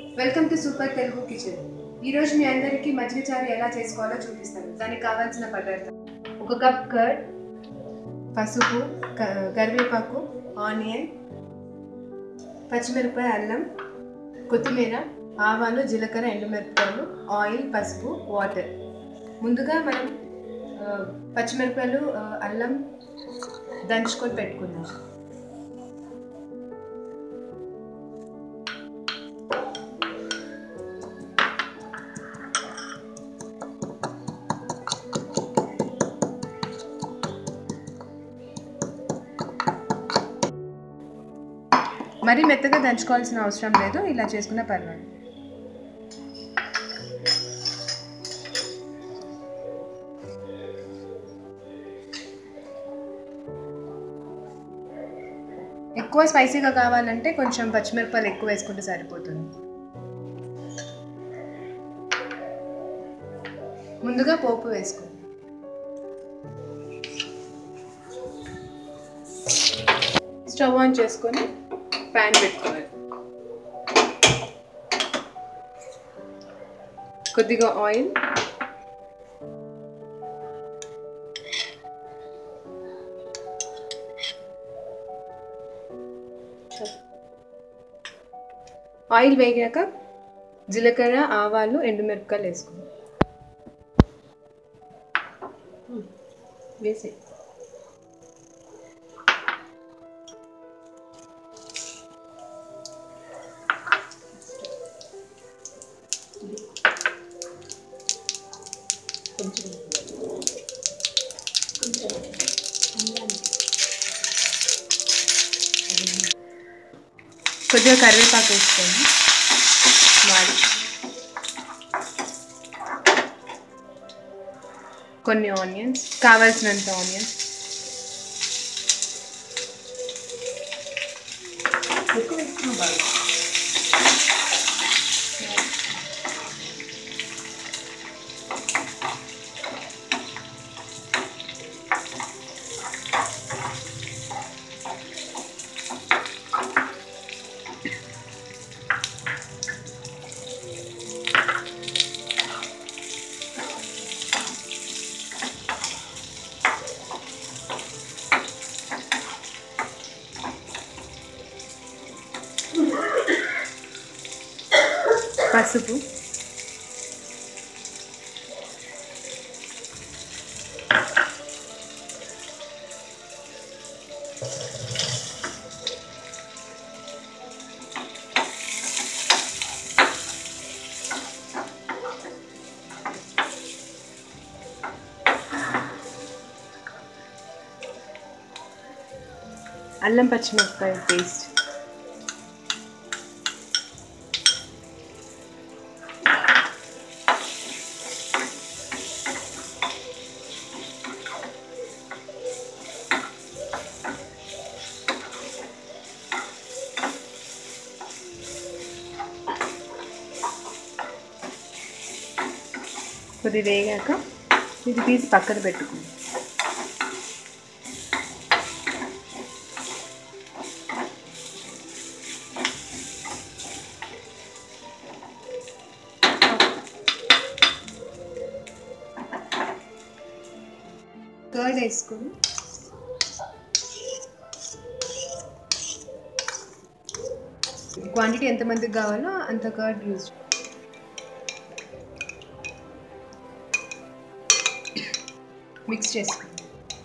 welcome to super Telugu kitchen ఈరోజు మీ అందరికీ మజ్జిగ చారు ఎలా చేసుకోవాలో చూపిస్తాను దానికి కావాల్సిన పదార్థం ఒక కప్ కర్డ్ పసుపు క- కరివేపాకు ఆనియన్ పచ్చిమిరపకాయ అల్లం కొత్తిమీర ఆవాలు జీలకర్ర ఎండుమిరపకాయలు ఆయిల్ పసుపు వాటర్ ముందుగా మనం ఆ, పచ్చిమిరపకాయలు ఆ, అల్లం దంచుకొని పెట్టుకుందాం మరీ మెత్తగా దంచుకోవాల్సిన అవసరం లేదు ఇలా చేసుకున్నా పర్వాలేదు ఎక్కువ స్పైసీగా కావాలంటే కొంచెం పచ్చిమిరపకాయలు ఎక్కువ వేసుకుంటే సరిపోతుంది ముందుగా పోపు వేసుకోండి స్టవ్ ఆన్ చేసుకొని ప్యాన్ పెట్టుకోవాలి కొద్దిగా ఆయిల్ ఆయిల్ వేగాక జీలకర్ర ఆవాలు ఎండుమిరపకాయలు వేసుకోండి వేసే కొద్దిగా కరివేపాకు వేసుకోండి వాడి కొన్ని ఆనియన్స్ కావాల్సినంత ఆనియన్స్ పసుపు అల్లం పచ్చిమిరపకాయ పేస్ట్ కొద్ది వేగాక ఇది తీసి పక్కన పెట్టుకుంది కర్డ్ వేసుకొని క్వాంటిటీ ఎంతమందికి కావాలో అంత కర్డ్ యూజ్ మిక్స్ చేసుకోండి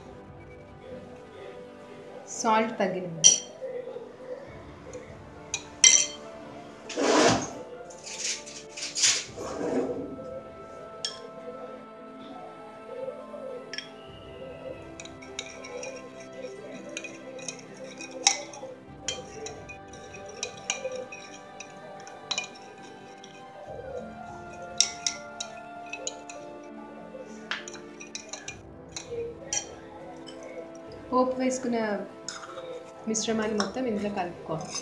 సాల్ట్ తగినంత పోపు వేసుకున్న మిశ్రమాన్ని మొత్తం ఇందులో కలుపుకోవాలి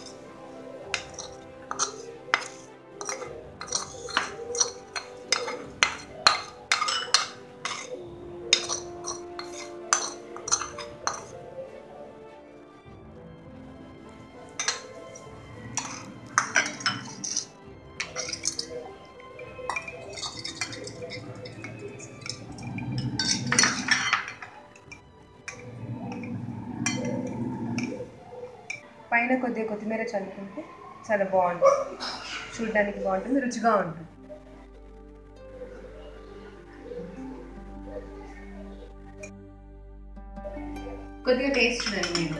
పైన కొద్దిగా కొత్తిమీర చల్లుకుంటే చాలా బాగుంటుంది చూడడానికి బాగుంటుంది రుచిగా ఉంటుంది కొద్దిగా టేస్ట్ చూడండి మీరు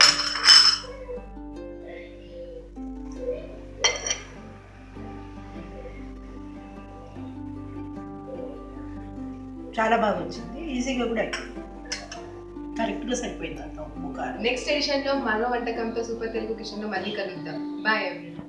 చాలా బాగా వచ్చింది ఈజీగా కూడా అయిపోయింది కరెక్ట్గా సరిపోయింది అంత ఉప్పు కారం నెక్స్ట్ ఎడిషన్లో మరో వంటకంతో సూపర్ తెలుగు కిచెన్లో మళ్ళీ కలుద్దాం బాయ్ ఎవరి